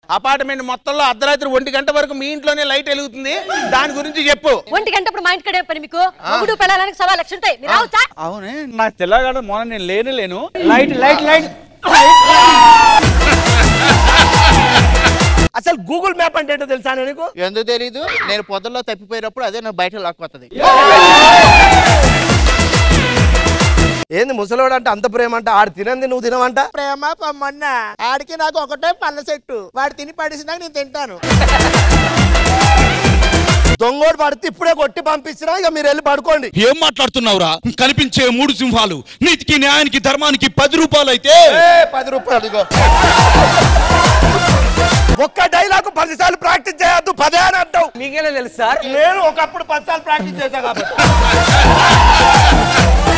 apartment మొత్తంలో అర్ధరాత్రి ఒంటి గంట వరకు మీ ఇంట్లోనే లైట్ వెలుగుతుంది దాని గురించి చెప్పు ఒంటి గంట ఇప్పుడు మా ఇంటికడే పని మీకు మొగుడు పిల్లలకి సవా లక్ష ఉంటాయి మీరు రావచ్చా అవునే నాకు తెల్లగాడు మొన్న నేను లేను లేను లైట్ లైట్ లైట్ అసలు గూగుల్ మ్యాప్ అంటే ఏంటో తెలుసా నీకు ఎందుకు తెలీదు నేను పొద్దుల్లో తప్పిపోయినప్పుడు అదే నాకు బయట లాక్కొత్తది ఏంది ముసలోడు అంటే అంత ప్రేమ అంటే ఆడు తినంది నువ్వు తినవంట ప్రేమ మొన్న ఆడికి నాకు ఒకటే పళ్ళ చెట్టు వాడు తిని పడేసినాక నేను తింటాను దొంగోడు పడితే ఇప్పుడే కొట్టి పంపించినా ఇక మీరు వెళ్ళి పడుకోండి ఏం మాట్లాడుతున్నావురా కనిపించే మూడు సింహాలు నీతికి న్యాయానికి ధర్మానికి పది రూపాయలు అయితే ఏ, పది రూపాయలు ఇదిగో ఒక్క డైలాగ్ పదిసార్లు ప్రాక్టీస్ చేయొద్దు పదే అని అంటావు మీకెలా తెలుసు సార్ నేను ఒకప్పుడు పదిసార్లు ప్రాక్టీస్ చేశా కాబట్టి